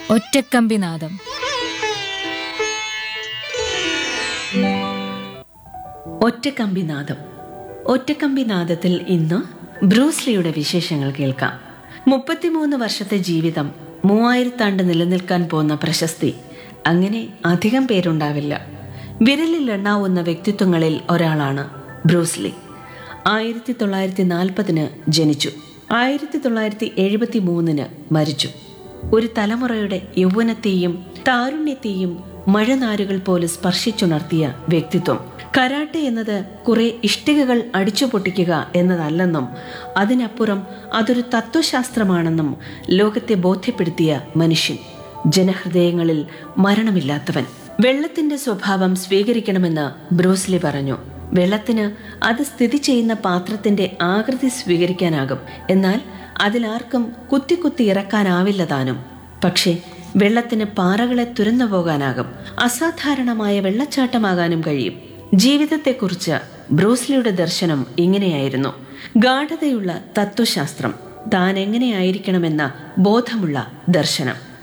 ഒറ്റക്കമ്പിനാദം ഒറ്റക്കമ്പിനാദം ഒറ്റക്കമ്പിനാദത്തിൽ ഇന്ന് ബ്രൂസ്ലിയുടെ വിശേഷങ്ങൾ കേൾക്കാം മുപ്പത്തിമൂന്ന് വർഷത്തെ ജീവിതം മൂവായിരത്താണ്ട് നിലനിൽക്കാൻ പോകുന്ന പ്രശസ്തി അങ്ങനെ അധികം പേരുണ്ടാവില്ല വിരലിൽ എണ്ണാവുന്ന വ്യക്തിത്വങ്ങളിൽ ഒരാളാണ് ബ്രൂസ്ലി ആയിരത്തി തൊള്ളായിരത്തി നാൽപ്പതിന് ജനിച്ചു ആയിരത്തി തൊള്ളായിരത്തി എഴുപത്തി മൂന്നിന് മരിച്ചു ഒരു തലമുറയുടെ യൗവനത്തെയും താരുണ്യത്തെയും മഴനാരുകൾ പോലെ സ്പർശിച്ചുണർത്തിയ വ്യക്തിത്വം കരാട്ടെ എന്നത് കുറെ ഇഷ്ടികകൾ അടിച്ചു പൊട്ടിക്കുക എന്നതല്ലെന്നും അതിനപ്പുറം അതൊരു തത്വശാസ്ത്രമാണെന്നും ലോകത്തെ ബോധ്യപ്പെടുത്തിയ മനുഷ്യൻ ജനഹൃദയങ്ങളിൽ മരണമില്ലാത്തവൻ വെള്ളത്തിന്റെ സ്വഭാവം സ്വീകരിക്കണമെന്ന് ബ്രൂസ്ലി പറഞ്ഞു വെള്ളത്തിന് അത് സ്ഥിതി ചെയ്യുന്ന പാത്രത്തിന്റെ ആകൃതി സ്വീകരിക്കാനാകും എന്നാൽ അതിലാർക്കും കുത്തി കുത്തി ഇറക്കാനാവില്ല താനും പക്ഷേ വെള്ളത്തിന് പാറകളെ തുരന്നു പോകാനാകും അസാധാരണമായ വെള്ളച്ചാട്ടമാകാനും കഴിയും ജീവിതത്തെക്കുറിച്ച് ബ്രൂസ്ലിയുടെ ദർശനം ഇങ്ങനെയായിരുന്നു ഗാഠതയുള്ള തത്വശാസ്ത്രം താൻ എങ്ങനെയായിരിക്കണമെന്ന ബോധമുള്ള ദർശനം